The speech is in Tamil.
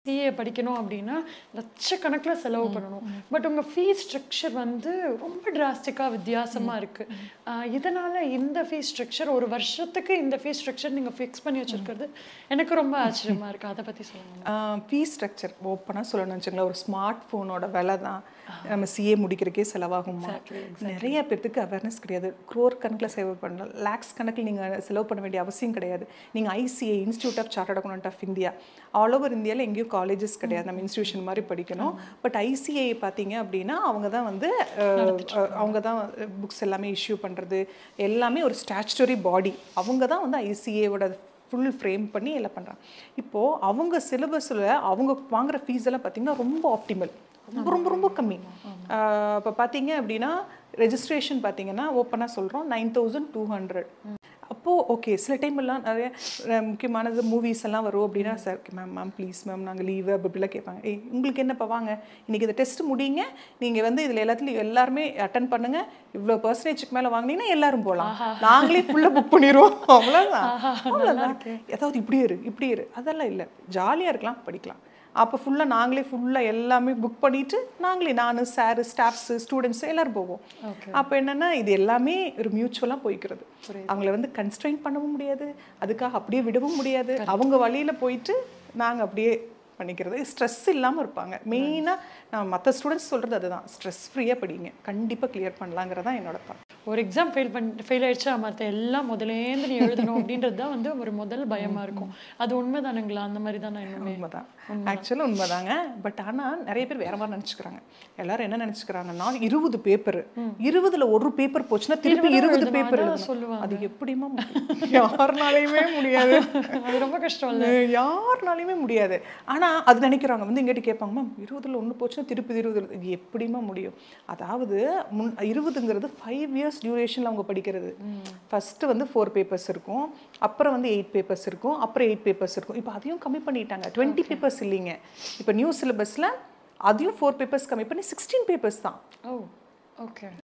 சிஏ படிக்கணும் அப்படின்னா லட்சக்கணக்கில் செலவு பண்ணணும் பட் உங்கள் ஃபீஸ் ஸ்ட்ரக்சர் வந்து ரொம்ப டிராஸ்டிக்காக வித்தியாசமாக இருக்குது இதனால் இந்த ஃபீஸ் ஸ்ட்ரக்சர் ஒரு வருஷத்துக்கு இந்த ஃபீஸ் ஸ்ட்ரக்சர் நீங்கள் ஃபிக்ஸ் பண்ணி வச்சிருக்கிறது எனக்கு ரொம்ப ஆச்சரியமாக இருக்குது அதை பற்றி சொல்லுங்கள் ஃபீஸ் ஸ்ட்ரக்சர் ஓப்பனாக சொல்லணும்னு வச்சுங்களேன் ஒரு ஸ்மார்ட் ஃபோனோட விலை தான் நம்ம சிஏ முடிக்கிறக்கே செலவாகுமா நிறைய பேர்த்துக்கு அவேர்னஸ் கிடையாது க்ரோர் கணக்கில் செலவு பண்ணலாம் லேக்ஸ் கணக்கில் நீங்கள் செலவு பண்ண வேண்டிய அவசியம் கிடையாது நீங்கள் ICA institute of chartered account of India all over இந்தியாவில் எங்கேயும் காலேஜஸ் கிடையாது நம்ம இன்ஸ்டியூஷன் மாதிரி படிக்கணும் பட் ஐசிஏ பார்த்தீங்க அப்படின்னா அவங்க தான் வந்து அஹ், அஹ், அவங்க தான் புக்ஸ் எல்லாமே இஷ்யூ பண்ணுறது எல்லாமே ஒரு ஸ்டாச்சுட்டரி பாடி அவங்க தான் வந்து ஐசிஏவோட ஃபுல் ஃப்ரேம் பண்ணி எல்லாம் பண்ணுறாங்க இப்போது அவங்க சிலபஸில் அவங்க வாங்குற ஃபீஸ் எல்லாம் பார்த்தீங்கன்னா ரொம்ப ஆப்டிமல் ரொம்ப ரொம்ப ரொம்ப கம்மி இப்போ பார்த்தீங்க அப்படின்னா ரெஜிஸ்ட்ரேஷன் பார்த்தீங்கன்னா ஓப்பனாக சொல்கிறோம் நைன் தௌசண்ட் டூ ஹண்ட்ரட் அப்போது ஓகே சில டைம் எல்லாம் நிறைய அஹ், முக்கியமானது மூவிஸ் எல்லாம் வரும் அப்படின்னா sir ma'am ma'am please ma'am நாங்கள் லீவு அப்படி இப்படிலாம் கேட்பாங்க ஏய் உங்களுக்கு என்னப்பா வாங்க இன்றைக்கி இந்த டெஸ்ட் முடியுங்க நீங்கள் வந்து இதில் எல்லாத்துலையும் எல்லாருமே அட்டன் பண்ணுங்க இவ்வளோ பர்சன்டேஜுக்கு மேலே வாங்கினீங்கன்னா எல்லாரும் போகலாம் நாங்களே ஃபுல்லாக புக் பண்ணிடுவோம் அவ்வளோதான் அவ்வளோதான் ஏதாவது இப்படியே இரு இப்படியே இரு அதெல்லாம் இல்லை ஜாலியாக இருக்கலாம் படிக்கலாம் அப்போ ஃபுல்லாக நாங்களே ஃபுல்லாக எல்லாமே புக் பண்ணிட்டு நாங்களே நான் சார் ஸ்டாஃப்ஸு ஸ்டூடெண்ட்ஸ் எல்லாரும் போவோம் அப்போ என்னன்னா இது எல்லாமே ஒரு மியூச்சுவலாக போய்க்கிறது அவங்கள வந்து கன்ஸ்ட்ரெயின் பண்ணவும் முடியாது அதுக்காக அப்படியே விடவும் முடியாது அவங்க வழியில் போயிட்டு நாங்கள் அப்படியே பண்ணிக்கிறது ஸ்ட்ரெஸ் இல்லாமல் இருப்பாங்க மெயினாக நான் மற்ற ஸ்டூடெண்ட்ஸ் சொல்கிறது அதுதான் ஸ்ட்ரெஸ் ஃப்ரீயாக படிங்க கண்டிப்பாக கிளியர் பண்ணலாங்கிறது தான் என்னோட part. ஒரு எக்ஸாம் ஃபெயில் பண்ணி ஃபெயில் ஆயிடுச்சா மற்ற எல்லாம் முதலேருந்து நீ எழுதணும் அப்படின்றது தான் வந்து ஒரு முதல் பயமா இருக்கும் அது உண்மைதானுங்களா அந்த மாதிரி தான் நான் இன்னுமே உண்மைதான் ஆக்சுவலாக உண்மைதாங்க பட் ஆனால் நிறைய பேர் வேற மாதிரி நினச்சிக்கிறாங்க எல்லாரும் என்ன நினச்சிக்கிறாங்கன்னா இருபது பேப்பர் இருபதுல ஒரு பேப்பர் போச்சுன்னா திருப்பி இருபது எழுதணும், பேப்பர் அதான் எழுதணும் சொல்லுவாங்க. அது எப்படிமா முடியும்? யாருனாலையுமே முடியாது அது ரொம்ப கஷ்டம் இல்ல யாருனாலையுமே முடியாது ஆனா அது நினைக்கிறாங்க வந்து இங்கிட்ட கேட்பாங்க மேம் இருபதுல ஒண்ணு போச்சுன்னா திருப்பி இருபது எழுது." இது எப்படிமா முடியும் அதாவது முன் இருபதுங்கிறது ஃபைவ் இயர்ஸ் டியூரேஷனில் அவங்க படிக்கிறது ஃபர்ஸ்ட் வந்து ஃபோர் பேப்பர்ஸ் இருக்கும் அப்புறம் வந்து எயிட் பேப்பர்ஸ் இருக்கும் அப்புறம் எயிட் பேப்பர்ஸ் இருக்கும் இப்போ அதையும் கம்மி பண்ணிட்டாங்க டுவெண்ட்டி பேப்பர்ஸ் இல்லைங்க இப்போ நியூ சிலபஸில் அதையும் ஃபோர் பேப்பர்ஸ் கம்மி பண்ணி சிக்ஸ்டீன் பேப்பர்ஸ் தான் ஓ ஓகே